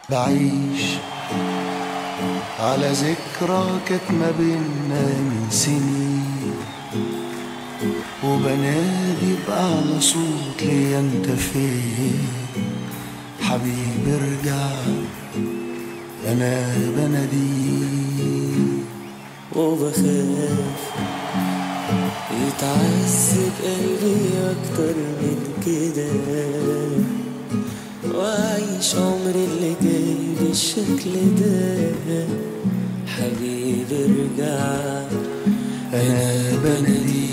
بعيش على ذكرى كانت ما بينا من سنين وبنادي بأعلى صوت ليا انت فين حبيبي ارجع انا بناديك وبخاف يتعذب قلبي أكتر من كده وأعيش عمري اللي جاي بالشكل ده حبيبي ارجع انا بناديك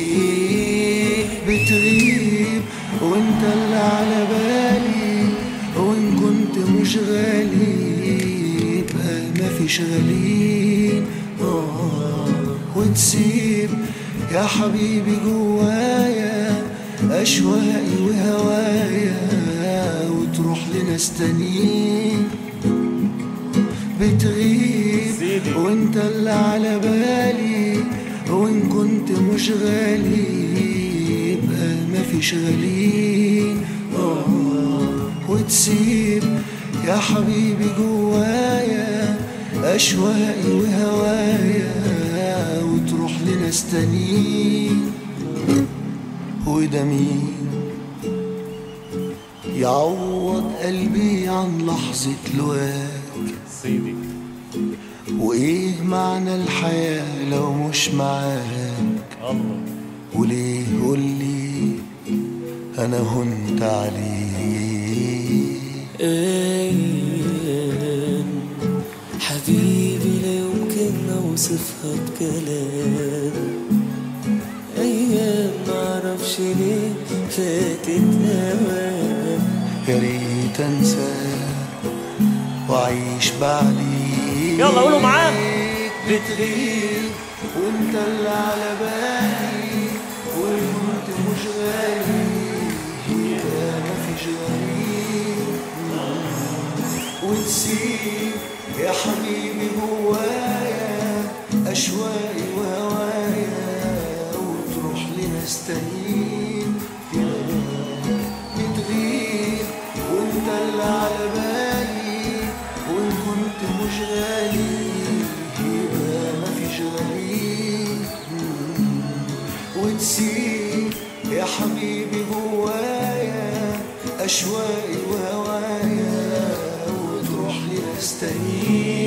بتغيب وانت اللي على بالي وان كنت مش غالي يبقى مفيش غاليين آه، وتسيب يا حبيبي جوايا اشواقي وهوايا وتروح لناس تانيين بتغيب وانت اللي على بالي وان كنت مش غالي يبقى مفيش غاليين آه، وتسيب يا حبيبي جوايا اشواقي وهوايا وتروح لناس تانيين وده مين يعوض قلبي عن لحظة لواك سيدي وإيه معنى الحياة لو مش معاك الله وليه قولي أنا هنت عليك أيام حبيبي لا يمكن أوصفها بكلام أيام معرفش ليه فاتت أوام يا ريت أنساك وأعيش بعديك يلا قولوا معاه. بتغيب وأنت اللي على بالي وكنت مش غالي يا مفيش غالي وتسيب يا حبيبي جوايا أشواقي وهوايا وتروح لناس تانيين بتغيب وانت اللي على بالي وان كنت مش غالي يبقى مفيش غالي وتسيب يا حبيبي جوايا أشواقي وهوايا وتروح لناس تانيين